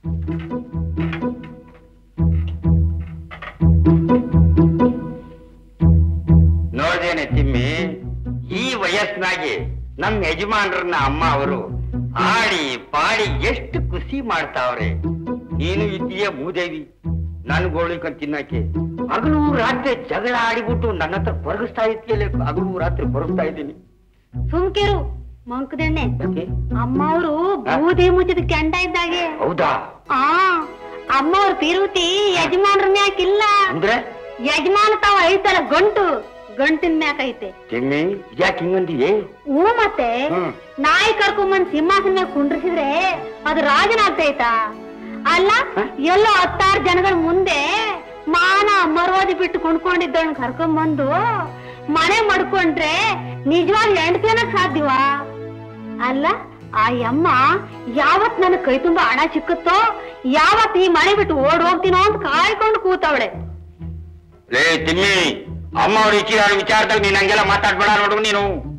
ನೋಡ್ದೇನೆ ತಿಮ್ಮಿ ಈ ವಯಸ್ಸಿನಾಗೆ ನಮ್ ಯಜಮಾನ್ರನ್ನ ಅಮ್ಮ ಅವರು ಆಡಿ ಪಾಡಿ ಎಷ್ಟು ಖುಷಿ ಮಾಡ್ತಾವ್ರೆ ನೀನು ಇದ್ದೀಯ ಮೂದೇವಿ ನನ್ ಗೋಳಿಕೊಂಡ್ ತಿನ್ನಕ್ಕೆ ಹಗಲು ರಾತ್ರಿ ಜಗಳ ಆಡಿಬಿಟ್ಟು ನನ್ನ ಹತ್ರ ಕೊರಗಿಸ್ತಾ ಇದ್ದೀಯಲ್ಲ ಹಗಲು ರಾತ್ರಿ ಕೊರಗಿಸ್ತಾ ಇದ್ದೀನಿ ಸುಮ್ಕಿರು ಮಂಕದಣ್ಣೆ ಯಾಕೆ? ಅಮ್ಮ ಅವರು ಬೂದಿ ಮುಚ್ಚಿದ ಕೆಂಡ ಇದ್ದಾಗೆ ಹೌದಾ ಆ ಅಮ್ಮ ಅವ್ರ ಪಿರುತಿ ಯಜಮಾನ್ರ ಮ್ಯಾಕಿಲ್ಲ ಅಂದ್ರೆ ಯಜಮಾನ ತಾವ ಐತಲ್ಲ ಗಂಟು ಗಂಟಿನ ಮ್ಯಾಕ್ ಐತೆ ತಿಮ್ಮಿ ಯಾಕೆ ಹಿಂಗಂದಿಯೇ ಹ್ಞೂ ಮತ್ತೆ ಹ್ಮ್. ನಾಯಿ ಕರ್ಕೊಂಬಂದ್ ಸಿಂಹಾಸನ ಮ್ಯಾಗ ಕುಂಡ್ರಿಸಿದ್ರೆ ಅದು ರಾಜನಾಗ್ತೈತಾ ಅಲ್ಲ ಹ? ಎಲ್ಲೋ ಹತ್ತಾರು ಜನಗಳ ಮುಂದೆ ಮಾನ ಮರ್ವಾದಿ ಬಿಟ್ಟು ಕುಣ್ಕೊಂಡಿದ್ದವನ್ ಕರ್ಕೊಂಬಂದು ಮನೆ ಮಾಡ್ಕೊಂಡ್ರೆ ನಿಜವಾಗ್ ಹೆಂಡತಿ ಅನ್ನಕ್ ಸಾಧ್ಯವಾ ಅಲ್ಲ ಆ ಯಮ್ಮ ಯಾವತ್ ನನ್ನ ಕೈ ತುಂಬಾ ಹಣ ಸಿಕ್ಕುತ್ತೋ ಯಾವತ್ ಈ ಮನೆ ಬಿಟ್ಟು ಓಡ್ ಹೋಗ್ತೀನೋ ಅಂತ ಕಾಯ್ಕೊಂಡು ಕೂತವಳೆ ಲೇ ತಿಮ್ಮಿ ಅಮ್ಮ ಅವ್ರ ಇಚ್ಛೆ ವಿಚಾರದಾಗ ನೀನ್ ಹಂಗೆಲ್ಲ ಮಾತಾಡ್ಬೇಡ ನೋಡು ನೀನು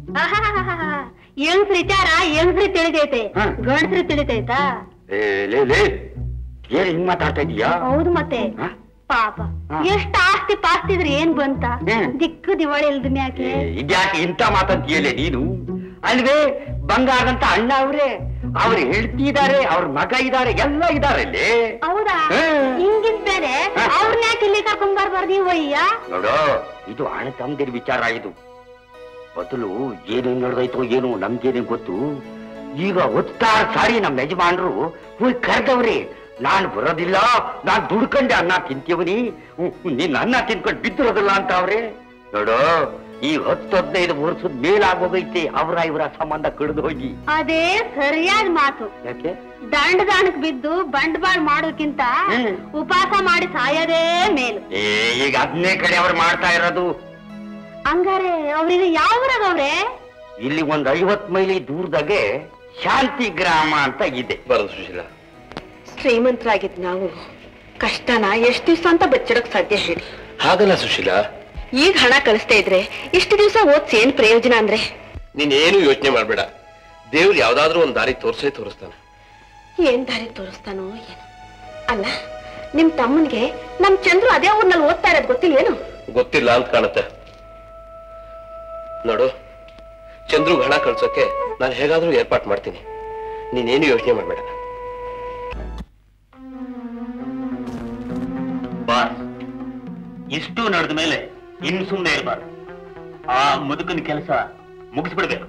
ಹೆಂಗ್ಸ್ರ ವಿಚಾರ ಹೆಂಗ್ಸ್ರಿ ತಿಳಿತೈತೆ ಹ. ಗಂಡ್ಸ್ರಿ ತಿಳಿತೈತಾ ಲೇ ಲೇ ಲೇ ಏನ್ ಹಿಂಗ್ ಮಾತಾಡ್ತಾ ಇದೀಯಾ ಹೌದು ಮತ್ತೆ ಹ? ಪಾಪ ಹ. ಎಷ್ಟ್ ಆಸ್ತಿ ಪಾಸ್ತಿ ಇದ್ರೆ ಏನ್ ಬಂತ ಹ್ಮ್. ದಿಕ್ಕು ದಿವಾಳಿ ಇಲ್ದ ಮ್ಯಾಕೆ ಏ, ಇದ್ಯಾಕೆ ಇಂಥ ಮಾತಂತೀಯಲೇ ನೀನು ಅಲ್ವೇ ಬಂಗಾರಂತ ಅಣ್ಣ ಅವ್ರೆ ಅವ್ರು ಹೇಳ್ತಿದ್ದಾರೆ ಅವ್ರ ಮಗ ಇದಾರೆ ಎಲ್ಲ ಇದಾರೆ ಅಲ್ಲಿ ಹೌದಾ ಹ್ಮ್. ಹಿಂಗಿದ್ ಬೇರೆ ಹ. ಅವ್ರನ್ನ ಯಾಕೆ ಇಲ್ಲಿ ಕರ್ಕೊಂಡ್ ಬರ್ಬಾರ್ದು ನೀವು ಅಯ್ಯ ನೋಡು ಇದು ಅಣ್ಣ ತಮ್ಮದಿರ ವಿಚಾರ ಇದು ಮೊದಲು ಏನೇನ್ ನಡೆದೈತೋ ಏನು ನಮ್ಗೇನೆ ಗೊತ್ತು ಈಗ ಒತ್ತಾರ ಸಾರಿ ನಮ್ಮ ಯಜಮಾನ್ರು ಹೋಗಿ ಕರೆದವ್ರಿ ನಾನ್ ಬರೋದಿಲ್ಲ ನಾನ್ ದುಡ್ಕೊಂಡೆ ಅನ್ನ ತಿಂತೀವನಿ ನೀನ್ ಅನ್ನ ತಿನ್ಕೊಂಡು ಬಿದ್ದಿರೋದಿಲ್ಲ ಅಂತ ಅವ್ರೆ ನೋಡು ಈ ಹತ್ತು ಹದಿನೈದು ವರ್ಷದ ಮೇಲಾಗೋಗೈತೆ ಅವರ ಇವರ ಸಂಬಂಧ ಕಡಿದು ಹೋಗಿ ಅದೇ ಸರಿಯಾದ ಮಾತು ಯಾಕೆ ದಂಡ ದಾಣಕ್ ಬಿದ್ದು ಬಂಡವಾಳ ಮಾಡೋಕ್ಕಿಂತ ಹ್ಮ್. ಉಪವಾಸ ಮಾಡಿ ಸಾಯೋದೇ ಮೇಲು ಏ ಈಗ ಹದಿನೇ ಕಡೆ ಅವ್ರು ಮಾಡ್ತಾ ಇರೋದು ಹಂಗಾರೆ ಅವ್ರಿಗೆ ಯಾವ ಊರಾಗವ್ರೆ ಇಲ್ಲಿ ಒಂದ್ ಐವತ್ ಮೈಲಿ ದೂರದಾಗೆ ಶಾಂತಿ ಗ್ರಾಮ ಅಂತ ಇದೆ ಬರೋದು ಸುಶೀಲ ಶ್ರೀಮಂತರಾಗಿದ್ ನಾವು ಕಷ್ಟನ ಎಷ್ಟ್ ದಿವ್ಸ ಅಂತ ಬಚ್ಚಿಡಕ್ ಸಾಧ್ಯ ಹೇಳಿ ಹಾಗಲ್ಲ ಸುಶೀಲ ಈಗ ಹಣ ಕಳಿಸ್ತಾ ಇದ್ರೆ ಇಷ್ಟು ದಿವ್ಸ ಓದ್ಸಿ ಏನ್ ಪ್ರಯೋಜನ ಅಂದ್ರೆ ನೀನೇನು ಯೋಚನೆ ಮಾಡ್ಬೇಡ ದೇವ್ರು ಯಾವ್ದಾದ್ರೂ ಒಂದ್ ದಾರಿ ತೋರ್ಸೇ ತೋರಿಸ್ತಾನೆ ಏನ್ ದಾರಿ ತೋರಿಸ್ತಾನೋ ಏನು ಅಲ್ಲ ನಿಮ್ ತಮ್ಮನ್ಗೆ ನಮ್ ಚಂದ್ರು ಅದೇ ಊರ್ನಲ್ಲಿ ಓದ್ತಾ ಇರೋದ್ ಗೊತ್ತಿಲ್ಲ ಏನು ಗೊತ್ತಿಲ್ಲ ಅಂತ ಕಾಣುತ್ತೆ ನೋಡು ಚಂದ್ರುಗ್ ಹಣ ಕಳ್ಸೋಕೆ ನಾನು ಹೇಗಾದ್ರೂ ಏರ್ಪಾಟ್ ಮಾಡ್ತೀನಿ ನೀನೇನು ಯೋಚನೆ ಮಾಡ್ಬೇಡ ಬಾಸ್ ಇಷ್ಟು ನಡೆದ ಮೇಲೆ ಇನ್ನು ಸುಮ್ಮನೆ ಇರಬಾರ್ದು ಆ ಮುದುಕನ ಕೆಲಸ ಮುಗಿಸ್ಬಿಡ್ಬೇಕು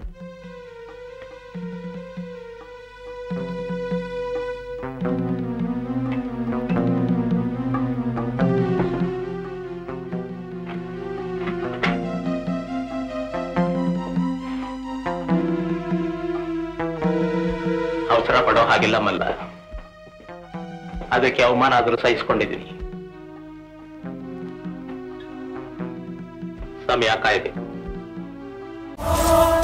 ಅವಸರ ಪಡೋ ಹಾಗಿಲ್ಲ ಮಲ್ಲ ಅದಕ್ಕೆ ಅವಮಾನ ಆದ್ರೂ ಸಹಿಸ್ಕೊಂಡಿದ್ದೀನಿ ಸಮಯ ಕಾಯ್ಬೇಕು